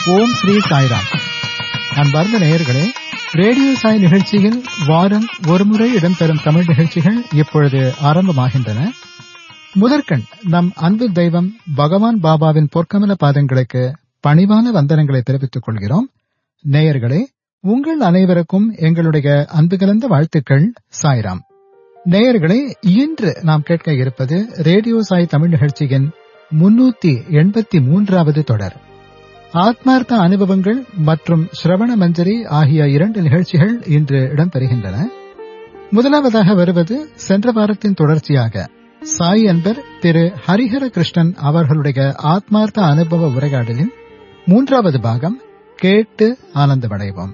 ஓம் ஸ்ரீ சாய்ராம் அன்பார்ந்த நேயர்களே ரேடியோ சாய் நிகழ்ச்சியில் வாரம் ஒருமுறை இடம்பெறும் தமிழ் நிகழ்ச்சிகள் இப்பொழுது ஆரம்பமாகின்றன முதற்கண் நம் அன்பு தெய்வம் பகவான் பாபாவின் பொற்கமல பாதங்களுக்கு பணிவான வந்தனங்களை தெரிவித்துக் கொள்கிறோம் நேயர்களே உங்கள் அனைவருக்கும் எங்களுடைய அன்பு கலந்த வாழ்த்துக்கள் சாய்ராம் நேயர்களே இன்று நாம் கேட்க இருப்பது ரேடியோ சாய் தமிழ் நிகழ்ச்சியின் முன்னூத்தி எண்பத்தி மூன்றாவது தொடர் ஆத்மார்த்த அனுபவங்கள் மற்றும் ஸ்ரவண மஞ்சரி ஆகிய இரண்டு நிகழ்ச்சிகள் இன்று இடம்பெறுகின்றன முதலாவதாக வருவது சென்ற வாரத்தின் தொடர்ச்சியாக சாய் அன்பர் திரு ஹரிஹர கிருஷ்ணன் அவர்களுடைய ஆத்மார்த்த அனுபவ உரையாடலின் மூன்றாவது பாகம் கேட்டு ஆனந்தமடைவோம்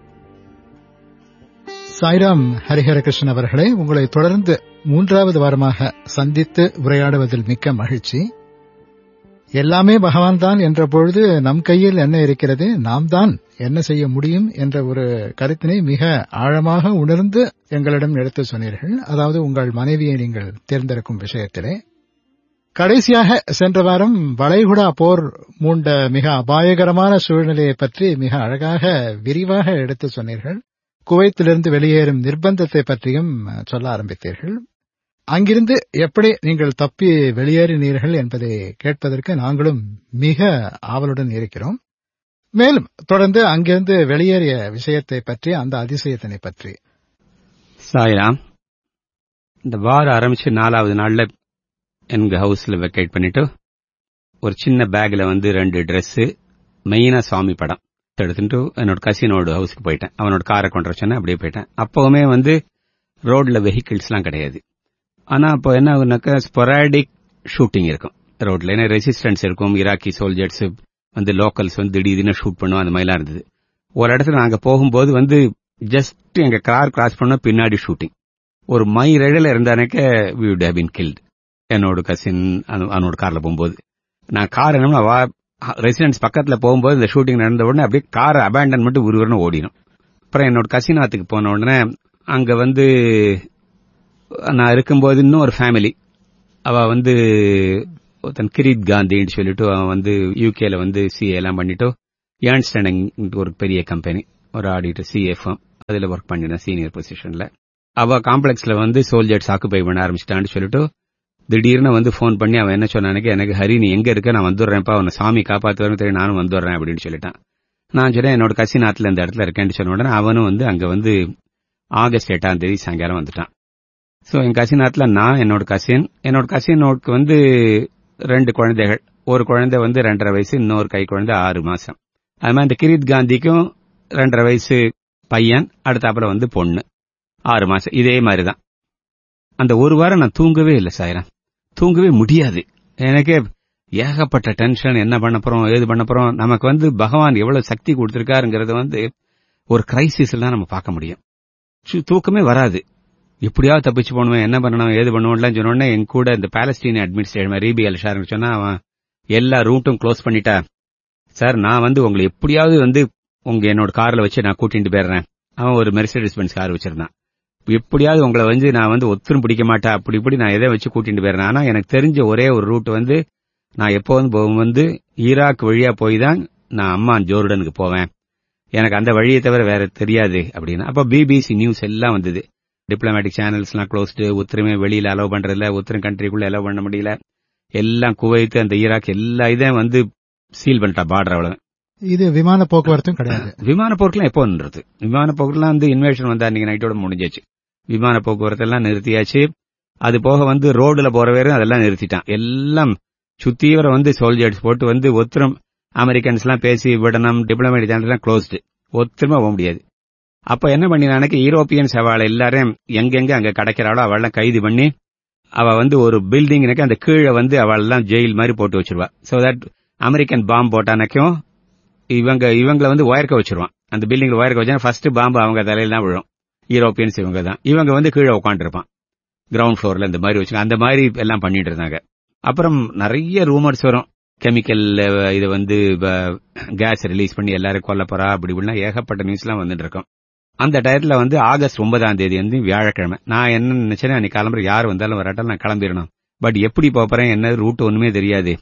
சாய்ராம் ஹரிஹர கிருஷ்ணன் அவர்களே உங்களை தொடர்ந்து மூன்றாவது வாரமாக சந்தித்து உரையாடுவதில் மிக்க மகிழ்ச்சி எல்லாமே பகவான் தான் என்ற பொழுது நம் கையில் என்ன இருக்கிறது நாம் தான் என்ன செய்ய முடியும் என்ற ஒரு கருத்தினை மிக ஆழமாக உணர்ந்து எங்களிடம் எடுத்து சொன்னீர்கள் அதாவது உங்கள் மனைவியை நீங்கள் தேர்ந்தெடுக்கும் விஷயத்திலே கடைசியாக சென்ற வாரம் வளைகுடா போர் மூண்ட மிக அபாயகரமான சூழ்நிலையை பற்றி மிக அழகாக விரிவாக எடுத்து சொன்னீர்கள் குவைத்திலிருந்து வெளியேறும் நிர்பந்தத்தை பற்றியும் சொல்ல ஆரம்பித்தீர்கள் அங்கிருந்து எப்படி நீங்கள் தப்பி வெளியேறினீர்கள் என்பதை கேட்பதற்கு நாங்களும் மிக ஆவலுடன் இருக்கிறோம் மேலும் தொடர்ந்து அங்கிருந்து வெளியேறிய விஷயத்தை பற்றி அந்த அதிசயத்தினை பற்றி சாய்ராம் இந்த வாரம் ஆரம்பிச்சு நாலாவது நாள்ல எங்க ஹவுஸ்ல வெக்கேட் பண்ணிட்டு ஒரு சின்ன பேக்ல வந்து ரெண்டு Dress மெயினா சாமி படம் எடுத்துட்டு என்னோட கசினோட ஹவுஸ்க்கு போயிட்டேன் அவனோட காரை கொண்டு வர சொன்னேன் அப்படியே போயிட்டேன் அப்பவுமே வந்து ரோட்ல வெஹிக்கிள்ஸ்லாம் கிடையாது ஆனா அப்போ என்ன ஆகுனாக்கா ஸ்பொராடிக் ஷூட்டிங் இருக்கும் ரோட்ல ஏன்னா ரெசிஸ்டன்ஸ் இருக்கும் இராக்கி சோல்ஜர்ஸ் வந்து லோக்கல்ஸ் வந்து திடீர்னு ஷூட் பண்ணுவோம் அந்த மாதிரிலாம் இருந்தது ஒரு இடத்துல நாங்க போகும்போது வந்து ஜஸ்ட் எங்க கார் கிராஸ் பண்ண பின்னாடி ஷூட்டிங் ஒரு மை ரெடில் இருந்தானக்க we would have been killed என்னோட கசின் அவனோட கார்ல போகும்போது நான் கார் என்ன வா ரெசிடென்ஸ் பக்கத்துல போகும்போது இந்த ஷூட்டிங் நடந்த உடனே அப்படியே கார் அபேண்டன் மட்டும் உருவரன்னு ஓடிடும் அப்புறம் என்னோட கசினாத்துக்கு போன உடனே அங்க வந்து நான் இருக்கும்போது இன்னும் ஒரு ஃபேமிலி அவ வந்து ஒருத்தன் கிரீத் காந்தின்னு சொல்லிட்டு அவன் வந்து யூகேல வந்து சிஏ எல்லாம் பண்ணிட்டு ஏர்ன்ஸ்டனிங் ஒரு பெரிய கம்பெனி ஒரு ஆடிட்டர் சிஎஃப்எம் அதுல ஒர்க் பண்ணினேன் சீனியர் பொசிஷன்ல அவ காம்ப்ளெக்ஸ்ல வந்து சோல்ஜர்ஸ் ஆக்குபை பண்ண ஆரம்பிச்சிட்டான்னு சொல்லிட்டு திடீர்னு வந்து ஃபோன் பண்ணி அவன் என்ன சொன்னானுக்கு எனக்கு ஹரி நீ எங்க இருக்க நான் வந்துடுறேன்ப்பா அவனை சாமி காப்பாத்துவாரு தெரியும் நானும் வந்துடுறேன் அப்படின்னு சொல்லிட்டான் நான் சொன்னேன் என்னோட கசின் ஆத்துல இந்த இடத்துல இருக்கேன்னு சொன்ன உடனே அவனும் வந்து அங்க வந்து ஆகஸ்ட் எட்டாம் தேதி சாயங்காலம் வந்துட்டான் ஸோ என் கசினாத்துல நான் என்னோட கசின் என்னோட கசினோக்கு வந்து ரெண்டு குழந்தைகள் ஒரு குழந்தை வந்து ரெண்டரை வயசு இன்னொரு கை குழந்தை ஆறு மாசம் அது மாதிரி இந்த கிரீத் காந்திக்கும் ரெண்டரை வயசு பையன் அடுத்தாப்புல வந்து பொண்ணு ஆறு மாசம் இதே மாதிரி தான் அந்த ஒரு வாரம் நான் தூங்கவே இல்லை சாயிரம் தூங்கவே முடியாது எனக்கே ஏகப்பட்ட டென்ஷன் என்ன பண்ண போறோம் ஏது பண்ண போறோம் நமக்கு வந்து பகவான் எவ்வளவு சக்தி கொடுத்திருக்காருங்கிறத வந்து ஒரு கிரைசிஸ்ல தான் நம்ம பார்க்க முடியும் தூக்கமே வராது எப்படியாவது தப்பிச்சு போகணும் என்ன பண்ணணும் ஏது பண்ணுவோம்லாம் சொன்னோடனே என் கூட இந்த பாலஸ்டீன் அட்மினிஸ்ட்ரேஷன் ரீபி அல்ஷார்னு சொன்னா அவன் எல்லா ரூட்டும் க்ளோஸ் பண்ணிட்டா சார் நான் வந்து உங்களை எப்படியாவது வந்து உங்க என்னோட கார்ல வச்சு நான் கூட்டிட்டு போயிடுறேன் அவன் ஒரு மெர்சடிஸ் பென்ஸ் கார் வச்சிருந்தான் எப்படியாவது உங்களை வந்து நான் வந்து ஒத்தரும் பிடிக்க மாட்டேன் அப்படி இப்படி நான் எதை வச்சு கூட்டிட்டு போயிடுறேன் ஆனா எனக்கு தெரிஞ்ச ஒரே ஒரு ரூட் வந்து நான் எப்போ வந்து வந்து ஈராக் வழியா போய் தான் நான் அம்மான் ஜோர்டனுக்கு போவேன் எனக்கு அந்த வழியை தவிர வேற தெரியாது அப்படின்னு அப்ப பிபிசி நியூஸ் எல்லாம் வந்தது டிப்ளமேட்டிக் சேனல்ஸ் எல்லாம் க்ளோஸ்டு உத்தரமே வெளியில அலோவ் பண்றதில்ல உத்தரம் கண்ட்ரிக்குள்ள அலோவ் பண்ண முடியல எல்லாம் குவைத்து அந்த ஈராக் எல்லா இதையும் வந்து சீல் பண்ணிட்டா பார்டர் அவ்வளவு இது விமான போக்குவரத்தும் கிடையாது விமான போக்குலாம் எப்போ நின்றது விமான போக்குலாம் வந்து இன்வேஷன் வந்தா அன்னைக்கு நைட்டோட முடிஞ்சாச்சு விமான போக்குவரத்து எல்லாம் நிறுத்தியாச்சு அது போக வந்து ரோடுல போற வரையும் அதெல்லாம் நிறுத்திட்டான் எல்லாம் சுத்தீவிர வந்து சோல்ஜர்ஸ் போட்டு வந்து ஒத்திரம் அமெரிக்கன்ஸ் எல்லாம் பேசி விடணும் டிப்ளமேட்டிக் சேனல் எல்லாம் க்ளோஸ்டு ஒத்திரமா போக முடியாது அப்ப என்ன பண்ணினானுக்கு யூரோப்பியன்ஸ் அவளை எல்லாரும் எங்கெங்க அங்க கிடைக்கிறாளோ அவளெல்லாம் கைது பண்ணி அவ வந்து ஒரு பில்டிங்னுக்கு அந்த கீழே வந்து அவளெல்லாம் ஜெயில் மாதிரி போட்டு வச்சிருவா சோ தட் அமெரிக்கன் பாம்பு போட்டானக்கும் இவங்க இவங்களை வந்து ஒயர்க்க வச்சிருவான் அந்த பில்டிங்ல ஒயர்க்க வச்சா ஃபர்ஸ்ட் பாம்பு அவங்க தலையில தான் விழும் யூரோப்பியன்ஸ் இவங்க தான் இவங்க வந்து கீழே உட்காந்துருப்பான் கிரவுண்ட் ஃப்ளோர்ல இந்த மாதிரி வச்சு அந்த மாதிரி எல்லாம் பண்ணிட்டு இருந்தாங்க அப்புறம் நிறைய ரூமர்ஸ் வரும் கெமிக்கல் இதை வந்து கேஸ் ரிலீஸ் பண்ணி எல்லாரும் கொல்ல போறா அப்படி இப்படின்னா ஏகப்பட்ட நியூஸ் எல்லாம் வந்துட்டு இருக்கோம் அந்த டயத்துல வந்து ஆகஸ்ட் ஒன்பதாம் தேதி வந்து வியாழக்கிழமை நான் என்ன நினைச்சேன்னா அன்னைக்கு கிளம்புற யார் வந்தாலும் வராட்டாலும் நான் கிளம்பிடணும் பட் எப்படி போறேன் என்ன ரூட் ஒண்ணுமே தெரியாது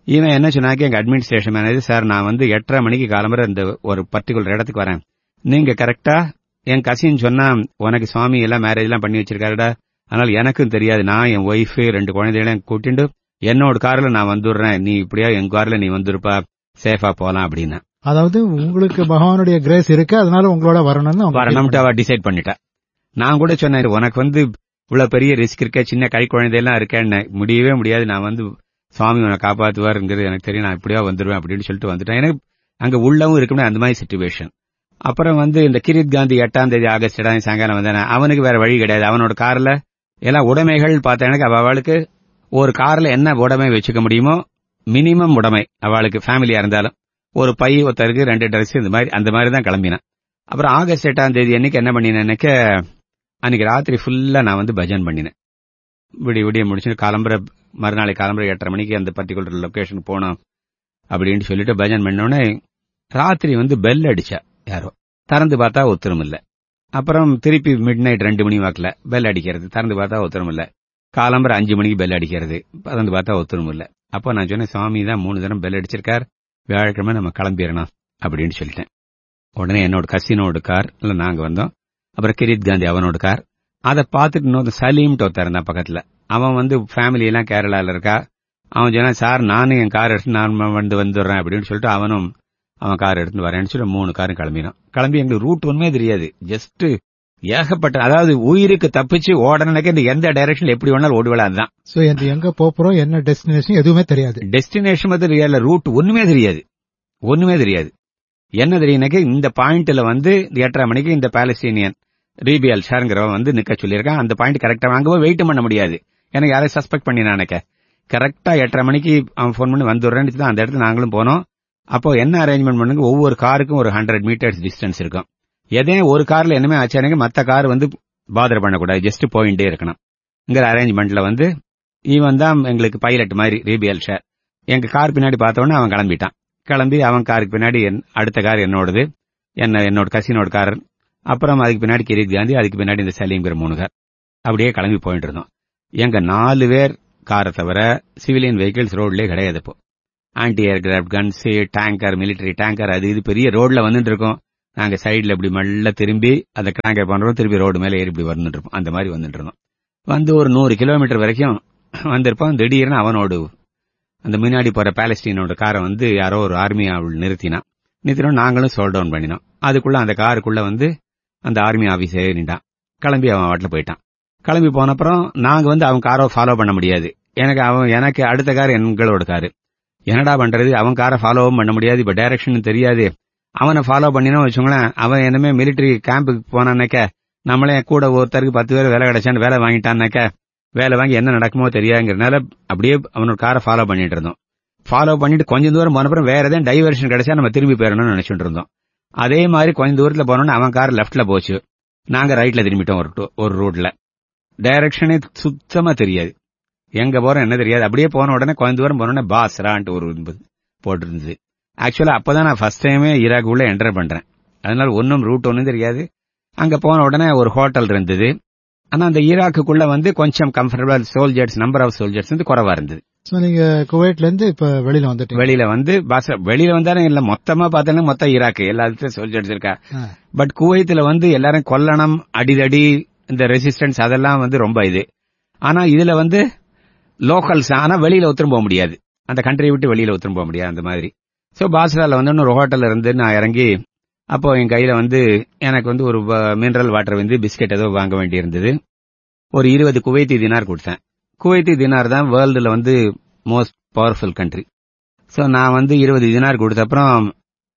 இவன் என்ன சொன்னாக்க எங்க அட்மினிஸ்ட்ரேஷன் மேனேஜர் சார் நான் வந்து எட்டரை மணிக்கு காலம்பர இந்த ஒரு பர்டிகுலர் இடத்துக்கு வரேன் நீங்க கரெக்டா என் கசின் சொன்னா உனக்கு சுவாமி எல்லாம் மேரேஜ் எல்லாம் பண்ணி வச்சிருக்காருடா அதனால எனக்கும் தெரியாது நான் என் ஒய்ஃப் ரெண்டு குழந்தைகளையும் கூட்டிட்டு என்னோட கார்ல நான் வந்துடுறேன் நீ இப்படியா என் கார்ல நீ வந்துருப்பா சேஃபா போலாம் அப்படின்னு அதாவது உங்களுக்கு பகவானுடைய கிரேஸ் இருக்கு அதனால உங்களோட வரணும்னு அவங்க வரணும்ட்டு அவ டிசைட் பண்ணிட்டா நான் கூட சொன்னேன் உனக்கு வந்து இவ்வளவு பெரிய ரிஸ்க் இருக்க சின்ன கை குழந்தையெல்லாம் இருக்கேன்னு முடியவே முடியாது நான் வந்து சுவாமி உன்னை காப்பாத்துவாருங்கிறது எனக்கு தெரியும் நான் இப்படியா வந்துருவேன் அப்படின்னு சொல்லிட்டு வந்துட்டேன் எனக்கு அங்க உள்ளவும் இருக்கும்னு அந்த மாதிரி சுச்சுவேஷன் அப்புறம் வந்து இந்த கிரித் காந்தி எட்டாம் தேதி ஆகஸ்ட் எட்டாம் தேதி சாயங்காலம் வந்தானே அவனுக்கு வேற வழி கிடையாது அவனோட கார்ல எல்லாம் உடைமைகள் பார்த்த எனக்கு அவளுக்கு ஒரு கார்ல என்ன உடைமை வச்சுக்க முடியுமோ மினிமம் உடைமை அவளுக்கு ஃபேமிலியா இருந்தாலும் ஒரு பை ஒருத்தருக்கு ரெண்டு ட்ரெஸ் இந்த மாதிரி அந்த மாதிரி தான் கிளம்பினேன் அப்புறம் ஆகஸ்ட் எட்டாம் தேதி அன்னைக்கு என்ன பண்ணினேன்னாக்க அன்னைக்கு ராத்திரி ஃபுல்லா நான் வந்து பஜன் பண்ணினேன் விடிய விடிய முடிச்சுட்டு கிளம்புற மறுநாளை கிளம்புற எட்டரை மணிக்கு அந்த பர்டிகுலர் லொகேஷன் போனோம் அப்படின்னு சொல்லிட்டு பஜன் பண்ணோடனே ராத்திரி வந்து பெல் அடிச்சா யாரோ திறந்து பார்த்தா ஒத்தரும் இல்ல அப்புறம் திருப்பி மிட் நைட் ரெண்டு மணி வாக்குல பெல் அடிக்கிறது திறந்து பார்த்தா ஒத்தரும் இல்ல காலம்பர அஞ்சு மணிக்கு பெல் அடிக்கிறது திறந்து பார்த்தா ஒத்தரும் இல்ல அப்போ நான் சொன்னேன் சுவாமி தான் மூணு தரம் பெல் அடிச்சிருக்கார் வியாழக்கிழமை நம்ம கிளம்பிடணும் அப்படின்னு சொல்லிட்டேன் உடனே என்னோட கசினோட கார் இல்ல நாங்க வந்தோம் அப்புறம் கிரீத் காந்தி அவனோட கார் அதை பார்த்துட்டு இன்னொரு சலீம்ட்டு ஒருத்தர் இருந்தான் பக்கத்துல அவன் வந்து ஃபேமிலி எல்லாம் கேரளால இருக்கா அவன் சொன்னா சார் நானும் என் கார் எடுத்து நான் வந்து வந்துடுறேன் அப்படின்னு சொல்லிட்டு அவனும் அவன் கார் எடுத்துட்டு வரேன்னு சொல்லி மூணு காரும் கிளம்பினான் கிளம்பி எங்களுக்கு ரூட் ஒண்ணுமே தெரியாது ஜஸ்ட் ஏகப்பட்ட அதாவது உயிருக்கு தப்பிச்சு ஓடணுக்கு இந்த எந்த டைரக்ஷன்ல எப்படி வேணாலும் ஓடுவேல அதுதான் சோ இது எங்க போறோம் என்ன டெஸ்டினேஷன் எதுவுமே தெரியாது டெஸ்டினேஷன் பத்தி தெரியல ரூட் ஒண்ணுமே தெரியாது ஒண்ணுமே தெரியாது என்ன தெரியுனாக்க இந்த பாயிண்ட்ல வந்து எட்டரை மணிக்கு இந்த பாலஸ்தீனியன் ரீபியல் ஷாருங்கிறவன் வந்து நிக்க சொல்லியிருக்கான் அந்த பாயிண்ட் கரெக்டா அங்க போய் வெயிட் பண்ண முடியாது எனக்கு யாரையும் சஸ்பெக்ட் பண்ணி நினைக்க கரெக்டா எட்டரை மணிக்கு அவன் ஃபோன் பண்ணி வந்துடுறேன்னு தான் அந்த இடத்துல நாங்களும் போனோம் அப்போ என்ன அரேஞ்ச்மெண்ட் பண்ணுங்க ஒவ்வொரு காருக்கும் ஒரு ஹண்ட்ரட் மீட்டர்ஸ் டிஸ்டன்ஸ் இருக்கும் எதையும் ஒரு கார்ல என்னமே ஆச்சாருங்க மத்த கார் வந்து பாதர் பண்ணக்கூடாது ஜஸ்ட் போயிட்டே இருக்கணும் இங்கிற அரேஞ்ச்மெண்ட்ல வந்து இவன் தான் எங்களுக்கு பைலட் மாதிரி ரீபியல் ஷேர் எங்க கார் பின்னாடி பார்த்தோன்னே அவன் கிளம்பிட்டான் கிளம்பி அவன் காருக்கு பின்னாடி என்- அடுத்த கார் என்னோடது என்ன என்னோட கசினோட கார் அப்புறம் அதுக்கு பின்னாடி கிரீத் காந்தி அதுக்கு பின்னாடி இந்த சலீம்ங்கிற மூணு கார் அப்படியே கிளம்பி போயிட்டு இருந்தோம் எங்க நாலு பேர் காரை தவிர சிவிலியன் வெஹிக்கிள்ஸ் ரோட்லயே கிடையாது இப்போ anti aircraft guns tanker military tanker அது இது பெரிய ரோட்ல வந்துட்டு இருக்கோம் நாங்க சைடுல இப்படி மெல்ல திரும்பி அந்த டேங்கர் பண்றோம் திரும்பி ரோடு மேல ஏறி இப்படி வந்துட்டு இருப்போம் அந்த மாதிரி வந்துட்டு இருந்தோம் வந்து ஒரு நூறு கிலோமீட்டர் வரைக்கும் வந்திருப்போம் திடீர்னு அவனோடு அந்த முன்னாடி போற பாலஸ்டீனோட காரை வந்து யாரோ ஒரு ஆர்மி அவள் நிறுத்தினான் நிறுத்தினோம் நாங்களும் சோல் டவுன் பண்ணினோம் அதுக்குள்ள அந்த காருக்குள்ள வந்து அந்த ஆர்மி ஆபீஸ் நின்றான் கிளம்பி அவன் வாட்டில் போயிட்டான் கிளம்பி போனப்புறம் நாங்க வந்து அவன் காரை ஃபாலோ பண்ண முடியாது எனக்கு அவன் எனக்கு அடுத்த கார் எங்களோட காரு என்னடா பண்றது அவன் காரை ஃபாலோவும் பண்ண முடியாது இப்ப டைரக்ஷன் தெரியாது அவனை ஃபாலோ பண்ணினோம் வச்சுங்களேன் அவன் என்னமே மிலிட்டரி கேம்புக்கு போனான்னாக்க நம்மளே கூட ஒருத்தருக்கு பத்து பேர் வேலை கிடைச்சான்னு வேலை வாங்கிட்டான்னாக்க வேலை வாங்கி என்ன நடக்குமோ தெரியாதுங்கிறனால அப்படியே அவனோட காரை ஃபாலோ பண்ணிட்டு இருந்தோம் ஃபாலோ பண்ணிட்டு கொஞ்சம் தூரம் போனப்புறம் வேற எதாவது டைவர்ஷன் கிடைச்சா நம்ம திரும்பி போயிடணும்னு நினைச்சிட்டு இருந்தோம் அதே மாதிரி கொஞ்சம் தூரத்துல போனோம்னா அவன் கார் லெஃப்ட்ல போச்சு நாங்க ரைட்ல திரும்பிட்டோம் ஒரு டு- ஒரு ரூட்ல டைரக்ஷனே சுத்தமா தெரியாது எங்க போறோம் என்ன தெரியாது அப்படியே போன உடனே கொஞ்ச தூரம் போனோடனே பாஸ்ரான்ட்டு ஒரு இது போட்டிருந்தது ஆக்சுவலா அப்பதான் நான் ஃபர்ஸ்ட் டைமே ஈராக் உள்ள என்டர் பண்றேன் அதனால ஒன்னும் ரூட் ஒன்னும் தெரியாது அங்க போன உடனே ஒரு ஹோட்டல் இருந்தது ஆனா அந்த ஈராக்குக்குள்ள வந்து கொஞ்சம் comfortable soldiers number of soldiers வந்து குறைவா இருந்தது சோ நீங்க குவைட்ல இருந்து இப்ப வெளியில வந்துட்டீங்க வெளியில வந்து பஸ் வெளியில வந்தாலும் இல்ல மொத்தமா பார்த்தோன்னா மொத்த ஈராக்கு எல்லாத்துலயும் சோல்ஜர்ஸ் இருக்கா ஆ. பட் குவைத்துல வந்து எல்லாரும் கொல்லணும் அடிதடி இந்த ரெசிஸ்டன்ஸ் அதெல்லாம் வந்து ரொம்ப இது ஆனா இதுல வந்து லோக்கல்ஸ் ஆனா வெளியில ஒத்துரும் போக முடியாது அந்த கண்ட்ரியை விட்டு வெளியில ஒத்துரும் போக முடியாது அந்த மாதிரி சோ பாஸ்ரால வந்து ஒரு ஹோட்டல்ல இருந்து நான் இறங்கி அப்போ என் கையில வந்து எனக்கு வந்து ஒரு மினரல் வாட்டர் வந்து பிஸ்கெட் ஏதோ வாங்க வேண்டி இருந்தது ஒரு இருபது குவைத்தி தினார் கொடுத்தேன் குவைத்தி தினார் தான் வேர்ல்டுல வந்து மோஸ்ட் பவர்ஃபுல் கண்ட்ரி சோ நான் வந்து இருபது தினார் கொடுத்த அப்புறம்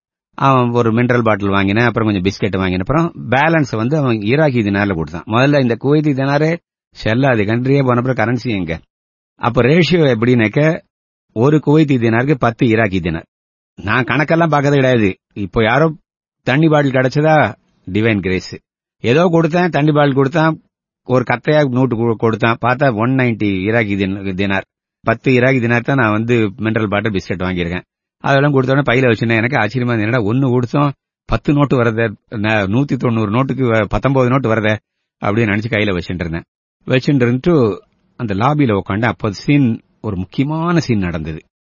அவன் ஒரு மினரல் பாட்டில் வாங்கினேன் அப்புறம் கொஞ்சம் பிஸ்கெட் வாங்கின அப்புறம் பேலன்ஸ் வந்து அவன் ஈராக்கி தினார்ல கொடுத்தான் முதல்ல இந்த குவைத்தி தினாரே செல்லாது கண்ட்ரியே போனப்புறம் கரன்சி எங்க அப்ப ரேஷியோ எப்படின்னாக்க ஒரு குவைத்தி தினாருக்கு பத்து ஈராக்கி தினார் நான் கணக்கெல்லாம் பார்க்கறது கிடையாது இப்போ யாரோ தண்ணி பாட்டில் கிடைச்சதா டிவைன் கிரேஸ் ஏதோ கொடுத்தேன் தண்ணி பாட்டில் கொடுத்தான் ஒரு கத்தையா நோட்டு கு- கொடுத்தான் பார்த்தா ஒன் நைன்டி ஈராக்கி தின- தினார் பத்து ஈராக்கி தினார் தான் நான் வந்து மினரல் பாட்டில் பிஸ்கெட் வாங்கியிருக்கேன் அதெல்லாம் கொடுத்த உடனே பையில வச்சிருந்தேன் எனக்கு ஆச்சரியமா இருந்தது. என்னடா ஒன்னு கொடுத்தோம் பத்து நோட்டு வரதே ந- நூத்தி தொண்ணூறு நோட்டுக்கு வ- பத்தொன்பது நோட்டு வரதே அப்படின்னு நினைச்சு கையில வச்சுட்டு இருந்தேன் வச்சுட்டு இருந்துட்டு அந்த லாபியில உட்காந்து அப்போ சீன் ஒரு முக்கியமான சீன் நடந்தது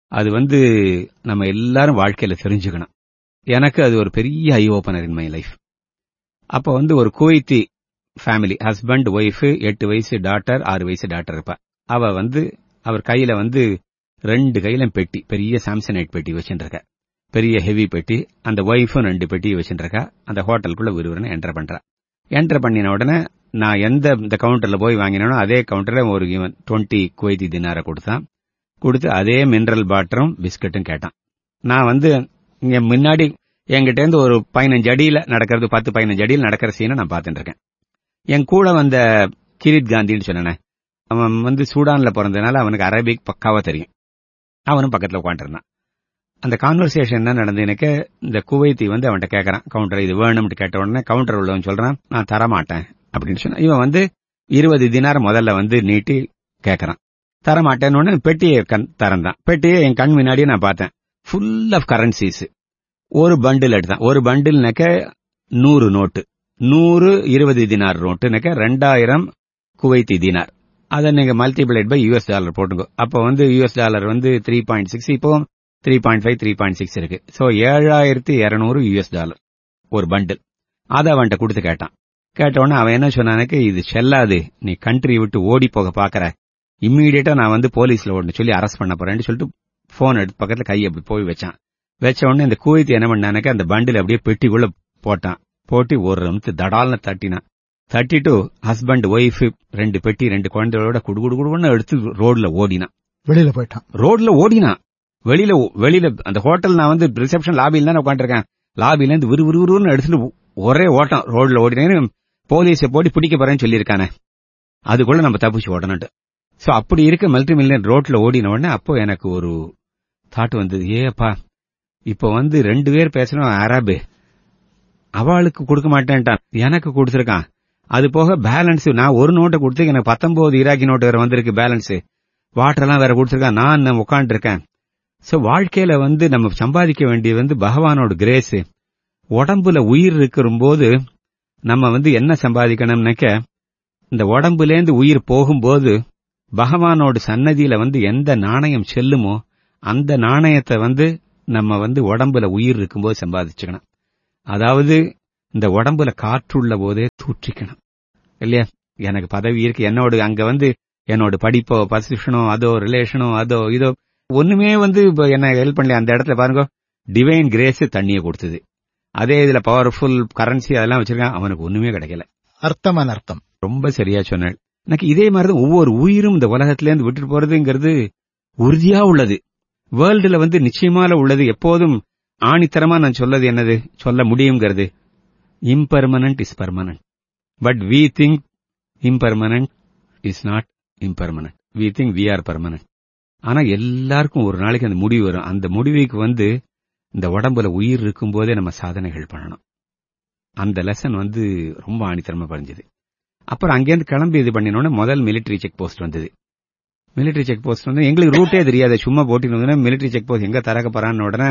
அது வந்து நம்ம எல்லாரும் வாழ்க்கையில தெரிஞ்சுக்கணும் எனக்கு அது ஒரு பெரிய eye opener in my life அப்ப வந்து ஒரு குவைத்தி ஃபேமிலி ஹஸ்பண்ட் ஒய்ஃப் எட்டு வயசு டாட்டர் ஆறு வயசு டாட்டர் இருப்பா அவ வந்து அவர் கையில வந்து ரெண்டு கையில பெட்டி பெரிய சாம்சனைட் பெட்டி வச்சுருக்க பெரிய ஹெவி பெட்டி அந்த ஒய்ஃபும் ரெண்டு பெட்டி வச்சுருக்கா அந்த ஹோட்டலுக்குள்ள விறுவிறுன்னு என்டர் பண்றா என்டர் பண்ணின உடனே நான் எந்த இந்த கவுண்டர்ல போய் வாங்கினோ அதே கவுண்டர்ல ஒரு இவன் டுவெண்ட்டி குவைத்தி தினாரை கொடுத்தான் கொடுத்து அதே மினரல் பாட்டரும் பிஸ்கட்டும் கேட்டான் நான் வந்து இங்க முன்னாடி என்கிட்ட இருந்து ஒரு பதினஞ்சு அடியில நடக்கிறது பத்து பதினஞ்சு அடியில் நடக்கிற சீனை நான் பார்த்துட்டு இருக்கேன் என் கூட வந்த கிரித் காந்தின்னு சொன்னேன் அவன் வந்து சூடான்ல பிறந்ததுனால அவனுக்கு அரபிக் பக்காவா தெரியும் அவனும் பக்கத்துல உட்காந்துருந்தான் அந்த கான்வர்சேஷன் என்ன நடந்து எனக்கு இந்த குவைத்தி வந்து அவன்கிட்ட கேட்கறான் கவுண்டர் இது வேணும்னு கேட்ட உடனே கவுண்டர் உள்ளவன் சொல்றான் நான் தரமாட்டேன் அப்படின்னு சொன்னான் இவன் வந்து இருபது தினார் முதல்ல வந்து நீட்டி கேட்கறான் தரமாட்டேன்னு பெட்டியை கண் திறந்தான் பெட்டியை என் கண் முன்னாடியே நான் பார்த்தேன் ஃபுல் ஆஃப் கரன்சிஸ் ஒரு பண்டில் எடுத்தான் ஒரு பண்டில்னாக்க நூறு நோட்டு நூறு இருபது தினார் நோட்டுனாக்க ரெண்டாயிரம் குவைத்தி தினார் அதை நீங்க மல்டிபிளைட் பை யூஎஸ் டாலர் போட்டுங்க அப்போ வந்து யூஎஸ் டாலர் வந்து த்ரீ பாயிண்ட் சிக்ஸ் இப்போ three point five three point six இருக்கு ஸோ ஏழாயிரத்தி இருநூறு யூஎஸ் டாலர் ஒரு பண்டில் அதை அவன்கிட்ட கொடுத்து கேட்டான் கேட்ட உடனே அவன் என்ன சொன்னானுக்கு இது செல்லாது நீ கண்ட்ரி விட்டு ஓடி போக பாக்குற இம்மீடியட்டா நான் வந்து போலீஸ்ல ஒன்று சொல்லி அரெஸ்ட் பண்ண போறேன்னு சொல்லிட்டு போன் எடுத்து பக்கத்துல கையை அப்படி போய் வச்சான் வச்ச உடனே இந்த குவைத்தி என்ன பண்ணானுக்கு அந்த பண்டில் அப்படியே பெட்டிக்குள்ள போட்டான் போட்டு ஒரு நிமிஷம் தடால்னு தட்டினான் தட்டிட்டு ஹஸ்பண்ட் ஒய்ஃப் ரெண்டு பெட்டி ரெண்டு குழந்தைகளோட குடு குடு குடுன்னு எடுத்து ரோட்ல ஓடினான் வெளியில போயிட்டான் ரோட்ல ஓடினான் வெளியில வெளியில அந்த ஹோட்டல் நான் வந்து ரிசப்ஷன் லாபியில் தானே உட்காந்துருக்கேன் லாபில இருந்து விறு விறுவிறுன்னு எடுத்துட்டு ஒரே ஓட்டம் ரோட்ல ஓடினேன்னு போலீஸை போட்டு பிடிக்க போறேன்னு சொல்லியிருக்கானே அதுக்குள்ள நம்ம தப்பிச்சு ஓடணுட்டு சோ அப்படி இருக்க மல்டி மில்லியன் ரோட்ல ஓடின உடனே அப்போ எனக்கு ஒரு தாட் வந்தது ஏப்பா இப்போ வந்து ரெண்டு பேர் பேசணும் அரபு அவளுக்கு கொடுக்க மாட்டேன்ட்டான் எனக்கு கொடுத்துருக்கான் அது போக பேலன்ஸ் நான் ஒரு நோட்டை கொடுத்து எனக்கு பத்தொன்பது ஈராக்கி நோட்டு வேற வந்திருக்கு பேலன்ஸ் வாட்டர் எல்லாம் வேற கொடுத்துருக்கான் நான் உட்காந்து இருக்கேன் சோ வாழ்க்கையில வந்து நம்ம சம்பாதிக்க வேண்டியது வந்து பகவானோட கிரேஸ் உடம்புல உயிர் இருக்கிற நம்ம வந்து என்ன சம்பாதிக்கணும்னாக்க இந்த உடம்புலேருந்து உயிர் போகும்போது பகவானோட சன்னதியில வந்து எந்த நாணயம் செல்லுமோ அந்த நாணயத்தை வந்து நம்ம வந்து உடம்புல உயிர் இருக்கும்போது சம்பாதிச்சுக்கணும் அதாவது இந்த உடம்புல காற்றுள்ள போதே தூற்றிக்கணும் இல்லையா எனக்கு பதவி இருக்கு என்னோட அங்க வந்து என்னோட படிப்போ பொசிஷனோ அதோ ரிலேஷனோ அதோ இதோ ஒண்ணுமே வந்து இப்ப என்ன ஹெல்ப் பண்ணல அந்த இடத்துல பாருங்க டிவைன் கிரேஸ் தண்ணியை கொடுத்தது அதே இதுல பவர்ஃபுல் கரன்சி அதெல்லாம் வச்சிருக்கான் அவனுக்கு ஒண்ணுமே கிடைக்கல அர்த்தம் அனர்த்தம் ரொம்ப சரியா சொன்னாள் எனக்கு இதே மாதிரிதான் ஒவ்வொரு உயிரும் இந்த உலகத்துல இருந்து விட்டுட்டு போறதுங்கிறது உறுதியா உள்ளது வேர்ல்டுல வந்து நிச்சயமால உள்ளது எப்போதும் ஆணித்தரமா நான் சொல்லது என்னது சொல்ல முடியுங்கிறது impermanent is permanent but we think impermanent is not impermanent we think we are permanent ஆனா எல்லாருக்கும் ஒரு நாளைக்கு அந்த முடிவு வரும் அந்த முடிவுக்கு வந்து இந்த உடம்புல உயிர் இருக்கும் போதே நம்ம சாதனைகள் பண்ணணும் அந்த லெசன் வந்து ரொம்ப ஆணித்தரமா பதிஞ்சது அப்புறம் அங்கேருந்து கிளம்பி இது பண்ணினோட முதல் மிலிட்டரி செக் போஸ்ட் வந்தது மிலிட்டரி செக் போஸ்ட் வந்து எங்களுக்கு ரூட்டே தெரியாது சும்மா போட்டின்னு மிலிட்டரி செக் போஸ்ட் எங்க திறக்க போறான்னு உடனே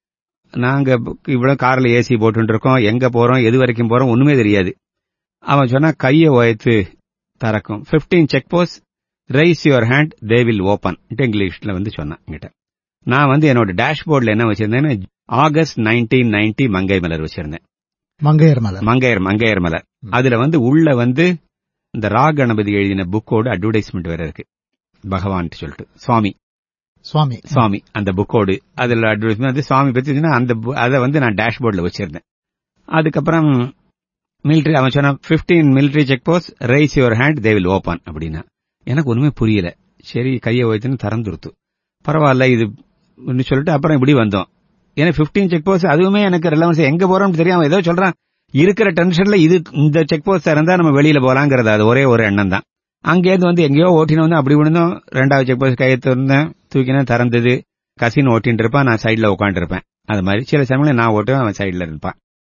நாங்க இவ்வளவு கார்ல ஏசி போட்டு இருக்கோம் எங்க போறோம் எது வரைக்கும் போறோம் ஒண்ணுமே தெரியாது அவன் சொன்னா கையை உயர்த்து திறக்கும் fifteen check post raise your hand they will open இங்கிலீஷ்ல வந்து சொன்னான் என்கிட்ட நான் வந்து என்னோட டேஷ்போர்ட்ல என்ன வச்சிருந்தேன்னு ஆகஸ்ட் நைன்டீன் நைன்டி மங்கை மலர் வச்சிருந்தேன் மங்கையர் மலர் மங்கையர் மங்கையர் மலர் அதுல வந்து உள்ள வந்து இந்த ரா கணபதி எழுதின புக்கோட அட்வர்டைஸ்மெண்ட் வேற இருக்கு பகவான் சொல்லிட்டு சுவாமி சுவாமி சுவாமி அந்த புக்கோடு அதுல அட்வர்டைஸ்மெண்ட் வந்து சுவாமி பத்தி அந்த அதை வந்து நான் டேஷ்போர்ட்ல வச்சிருந்தேன் அதுக்கப்புறம் மிலிட்டரி அவன் சொன்ன fifteen military check post raise your hand they will open அப்படின்னா எனக்கு ஒண்ணுமே புரியல சரி கையை வைத்துன்னு திறந்துருத்து பரவாயில்ல இது சொல்லிட்டு அப்புறம் இப்படி வந்தோம் ஏன்னா பிப்டீன் செக் போஸ்ட் அதுவுமே எனக்கு ரெலவன்ஸ் எங்க போறோம்னு தெரியாம ஏதோ சொல்றான் இருக்கிற டென்ஷன்ல இது இந்த செக் போஸ்ட் இருந்தா நம்ம வெளியில போலாங்கிறது அது ஒரே ஒரு எண்ணம் தான் அங்கேருந்து வந்து எங்கேயோ ஓட்டின வந்து அப்படி விழுந்தோம் ரெண்டாவது செக் போஸ்ட் கையை திறந்தேன் தூக்கினா திறந்தது கசின் ஓட்டின்னு இருப்பான் நான் சைட்ல உட்காந்து இருப்பேன் அது மாதிரி சில சமயம் நான் ஓட்டுவேன் அவன் சைட்ல இருப்பான்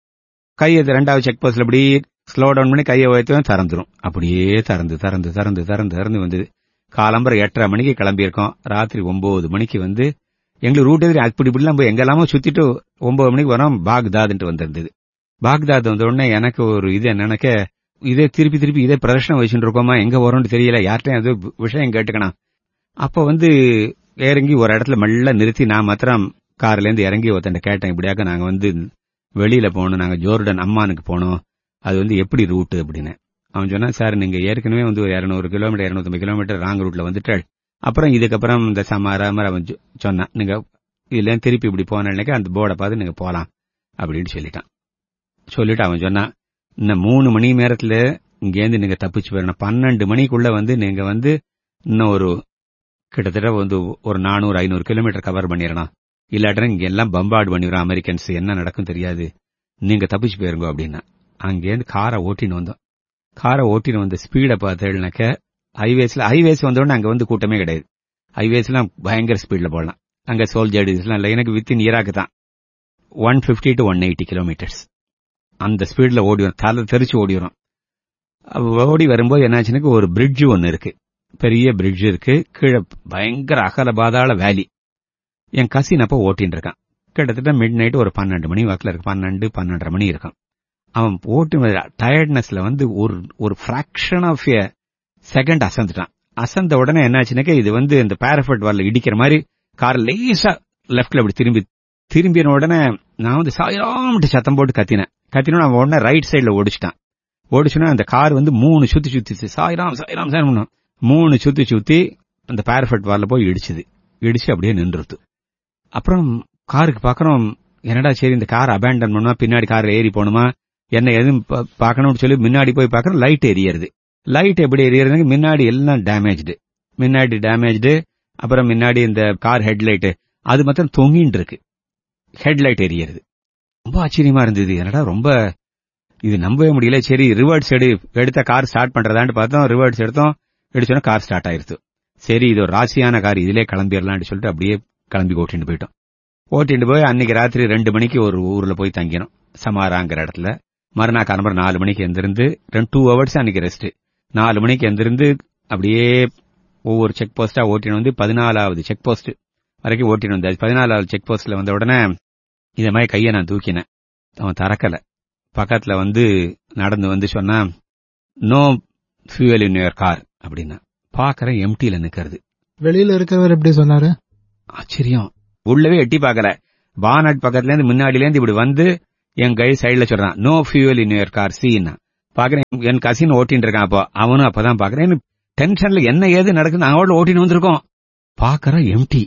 கையை ரெண்டாவது செக் போஸ்ட்ல அப்படி ஸ்லோ டவுன் பண்ணி கையை வைத்துவேன் திறந்துரும் அப்படியே திறந்து திறந்து திறந்து திறந்து திறந்து வந்தது காலம்பரம் எட்டரை மணிக்கு கிளம்பியிருக்கோம் ராத்திரி ஒன்பது மணிக்கு வந்து எங்களுக்கு ரூட் எதிரி அப்படி இப்படிலாம் போய் எங்கெல்லாமோ சுத்திட்டு ஒன்பது மணிக்கு வரோம் பாக்தாத்ன்ட்டு வந்திருந்தது பாக்தாத் வந்த உடனே எனக்கு ஒரு இது என்னன்னாக்க இதே திருப்பி திருப்பி இதே பிரதர்ஷனம் வச்சுட்டு இருக்கோமா எங்க வரோம்னு தெரியல யார்கிட்டயும் அது விஷயம் கேட்டுக்கணும் அப்ப வந்து இறங்கி ஒரு இடத்துல மெல்ல நிறுத்தி நான் மாத்திரம் கார்ல இருந்து இறங்கி ஒருத்தன் கேட்டேன் இப்படியாக்க நாங்க வந்து வெளியில போகணும் நாங்க ஜோர்டன் அம்மானுக்கு போனோம் அது வந்து எப்படி ரூட் அப்படின்னு அவன் சொன்னா சார் நீங்க ஏற்கனவே வந்து ஒரு இருநூறு கிலோமீட்டர் இருநூத்தம்பது கிலோமீட்டர் ராங் ரூட்ல வந்துட்டாள் அப்புறம் இதுக்கப்புறம் இந்த சமாரா மாதிரி அவன் சொ- சொன்னான் நீங்க இதுல திருப்பி இப்படி போனேன்னாக்க அந்த போர்டை பார்த்து நீங்க போலாம் அப்படின்னு சொல்லிட்டான் சொல்லிட்டு அவன் சொன்னான் இன்னும் மூணு மணி நேரத்துல இங்கேருந்து நீங்க தப்பிச்சு போயிடணும் பன்னெண்டு மணிக்குள்ள வந்து நீங்க வந்து இன்னும் ஒரு கிட்டத்தட்ட வந்து ஒரு நானூறு ஐநூறு கிலோமீட்டர் கவர் பண்ணிடணும் இல்லாட்டா இங்க எல்லாம் பம்பார்டு பண்ணிடுறோம் அமெரிக்கன்ஸ் என்ன நடக்கும் தெரியாது நீங்க தப்பிச்சு போயிருங்க அப்படின்னா அங்கேருந்து காரை ஓட்டின்னு வந்தோம் காரை ஓட்டின்னு வந்த ஸ்பீடை பார்த்தேன்னாக்க ஹைவேஸ்ல ஹைவேஸ் வந்தோடனே அங்க வந்து கூட்டமே கிடையாது ஹைவேஸ்லாம் பயங்கர ஸ்பீட்ல போடலாம் அங்க சோல்ஜர்டிஸ்லாம் இல்லை எனக்கு வித்தின் ஈராக்கு தான் one fifty to one eighty kilometres அந்த ஸ்பீட்ல ஓடி வரும் தலை தெரிச்சு ஓடி வரும் அப்ப ஓடி வரும்போது என்னாச்சுன்னாக்க ஒரு பிரிட்ஜ் ஒன்னு இருக்கு பெரிய பிரிட்ஜ் இருக்கு கீழே பயங்கர அகல பாதாள வேலி என் கசின் அப்போ ஓட்டின்னு இருக்கான் கிட்டத்தட்ட மிட் நைட் ஒரு பன்னெண்டு மணி வாக்குல இருக்கு பன்னெண்டு பன்னெண்டரை மணி இருக்கும் அவன் ஓட்டு டயர்ட்னஸ்ல வந்து ஒரு ஒரு ஃபிராக்ஷன் ஆஃப் எ செகண்ட் அசந்துட்டான் அசந்த உடனே என்னாச்சுனாக்க இது வந்து இந்த பேரஃபட் வரல இடிக்கிற மாதிரி கார் லேசா லெஃப்ட்ல அப்படி திரும்பி திரும்பின உடனே நான் வந்து சாயிராமட்டு சத்தம் போட்டு கத்தினேன் கத்தினோட அவன் உடனே ரைட் சைடுல ஓடிச்சிட்டான் ஓடிச்சுன்னா அந்த கார் வந்து மூணு சுத்தி சுத்திச்சு சாயிராம் சாயிராம் சாயிரம் மூணு சுத்தி சுத்தி அந்த பேரஃபட் வார்ல போய் இடிச்சுது இடிச்சு அப்படியே நின்றுது அப்புறம் காருக்கு பாக்குறோம் என்னடா சரி இந்த கார் அபேண்டன் பண்ணுமா பின்னாடி கார் ஏறி போகணுமா என்ன எதுவும் பா- பார்க்கணும்னு சொல்லி முன்னாடி போய் பார்க்கறோம் லைட் எரியறது லைட் எப்படி எரியறதுக்கு முன்னாடி எல்லாம் டேமேஜ்டு முன்னாடி டேமேஜ்டு அப்புறம் முன்னாடி இந்த கார் ஹெட்லைட் அது மாத்திரம் தொங்கின்னு இருக்கு ஹெட்லைட் எரியறது ரொம்ப ஆச்சரியமா இருந்தது என்னடா ரொம்ப இது நம்பவே முடியல சரி ரிவர்ட்ஸ் எடு எடுத்த கார் ஸ்டார்ட் பண்றதான்னு பார்த்தோம் ரிவர்ட்ஸ் எடுத்தோம் எடுச்சோன்னா கார் ஸ்டார்ட் ஆயிருச்சு சரி இது ஒரு ராசியான கார் இதிலே கிளம்பிடலாம்னு சொல்லிட்டு அப்படியே கிளம்பி ஓட்டிட்டு போயிட்டோம் ஓட்டிட்டு போய் அன்னைக்கு ராத்திரி ரெண்டு மணிக்கு ஒரு ஊர்ல போய் தங்கினோம் சமாராங்கிற இடத்துல மறுநாள் கிளம்புற நாலு மணிக்கு எந்திருந்து ரெண்டு டூ ஹவர்ஸ் அன்னைக்கு ரெஸ்ட் நாலு மணிக்கு எந்திருந்து அப்படியே ஒவ்வொரு செக் போஸ்டா ஓட்டின்னு வந்து பதினாலாவது செக் போஸ்ட் வரைக்கும் ஓட்டின்னு வந்தாச்சு பதினாலாவது செக் போஸ்ட்ல வந்த உடனே இத மாதிரி கையை நான் தூக்கினேன் அவன் திறக்கல பக்கத்துல வந்து நடந்து வந்து சொன்னா no fuel in your car அப்படின்னா பாக்குறேன் எம்டில நிக்கிறது வெளியில இருக்கிறவர் எப்படி சொன்னாரு ஆச்சரியம் உள்ளவே எட்டி பார்க்கல பானட் பக்கத்துல இருந்து முன்னாடில இருந்து இப்படி வந்து என் கை சைடுல சொல்றான் no fuel in your car சீன்னா பாக்குறேன் என் கசின் ஓட்டின்னு இருக்கான் அப்போ அவனும் அப்பதான் பாக்குறேன் எனக்கு டென்ஷன்ல என்ன ஏது நடக்குது அவளோட ஓட்டின்னு வந்திருக்கோம் பாக்குறேன் எம்டி